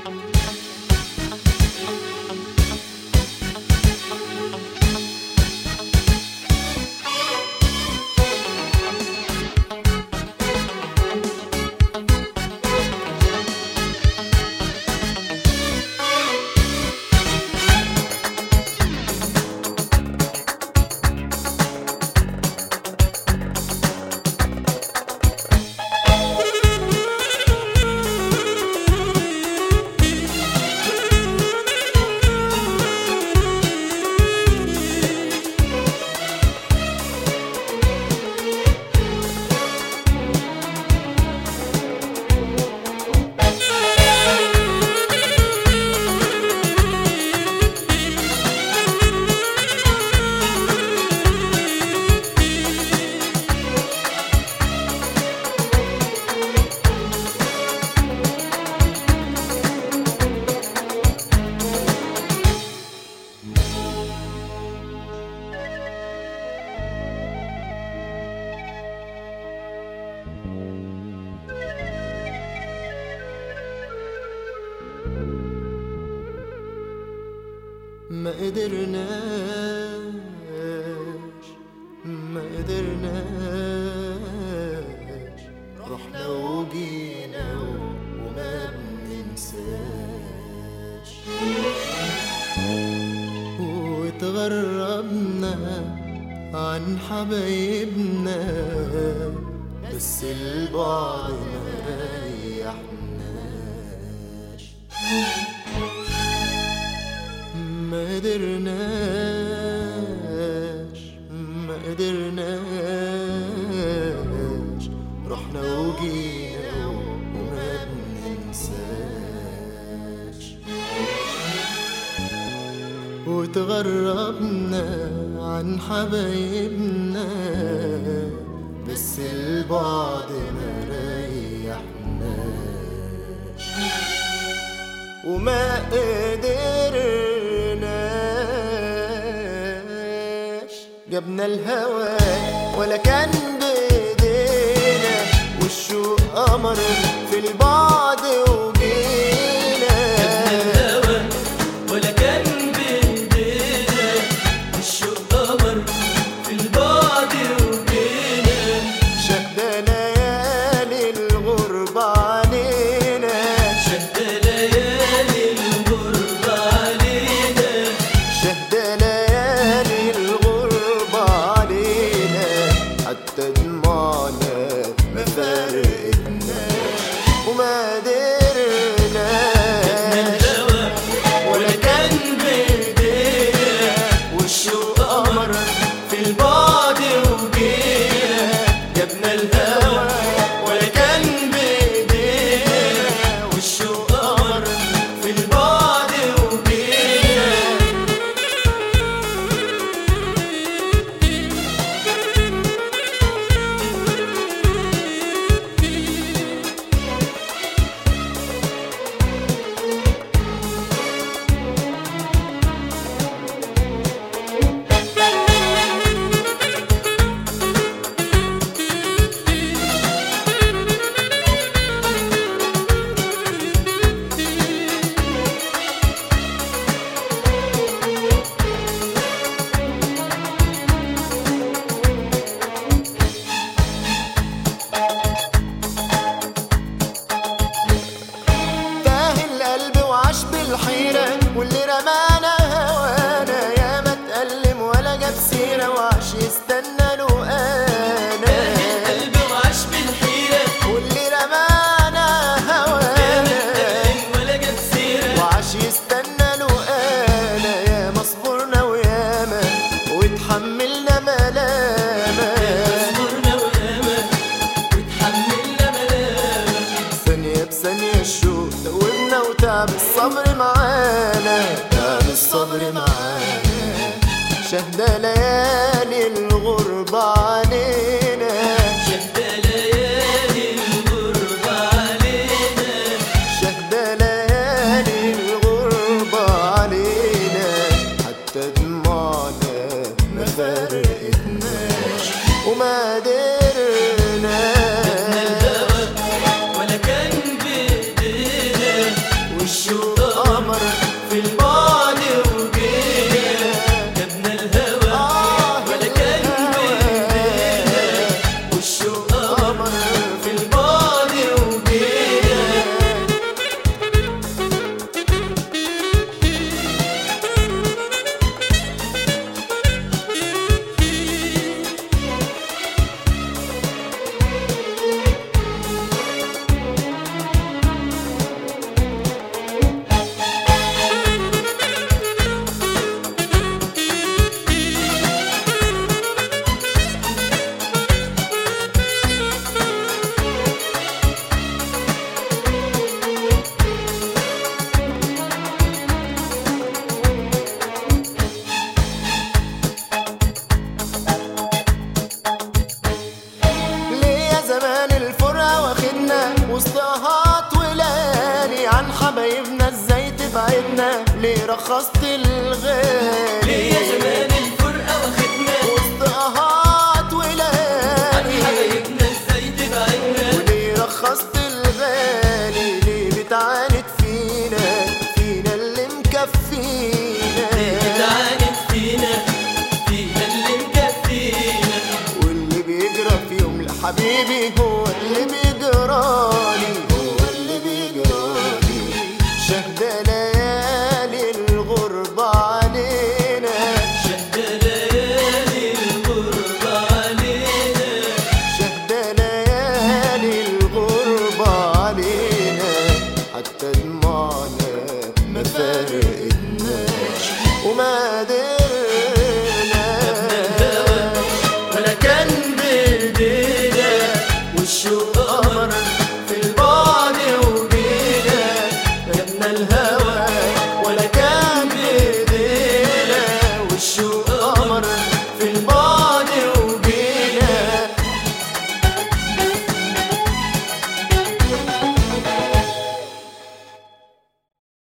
ما قدرناش ما قدرناش رحنا وجينا وما بننساش واتغربنا عن حبايبنا بس البعد ما ريحناش ما قدرناش ما قدرناش رحنا وجينا وما بننساش وتغربنا عن حبايبنا بس البعد ما ريحناش وما قدرناش جبنا الهوى ولا كان بايدينا والشوق قمر في البعد وجينا الهوى ولا كان بايدينا الشوق قمر في البعد وجينا شد ليالي الغربة علينا شد ليالي الغربة علينا شهد ليالي الغربة علينا حتى دموعنا ما فارقتناش وما قدرناش الهوى ولا كان بايدينا والشوق قمر في البعد وجينا جبنا الهوى ولا كان بايدينا والشوق قمر في البعد وجينا تاه القلب وعاش بالحيرة واللي رمانا هوانا يا ما اتألم ولا جاب سيرة وعاش يستنى له أنا قلبي وعاش بالحيرة واللي رمانا هوانا ولا جاب سيرة وعاش يستنى له أنا يا ما صبرنا وياما واتحملنا ملامة صبرنا وياما وتحملنا ملامة ثانية بثانية الشوق دوبنا وتعب الصبر معانا تعب الصبر معانا شهد ليالي الغربة علينا شد ليالي الغربة علينا شهد ليالي الغربة علينا حتى دموعنا ما فارقتناش وما قدرناش ولا كان بإيدينا والشوق بعدنا ليه رخصت الغالي ليه يا زمان الفرقة واخدنا وسط قهات عن وليالي حبايبنا ازاي تبعدنا وليه رخصت الغالي ليه بتعاند فينا فينا اللي مكفينا ليه بتعاند فينا فينا اللي مكفينا واللي بيجرى في يوم لحبيبي هو اللي بيجرالي هو اللي بيجرالي شهد ليالي الغربة علينا شهد ليالي الغربة علينا شهد ليالي الغربة علينا حتى دموعنا ما فارقتناش وما قدرنا ولا كان بايدينا والشوق قمر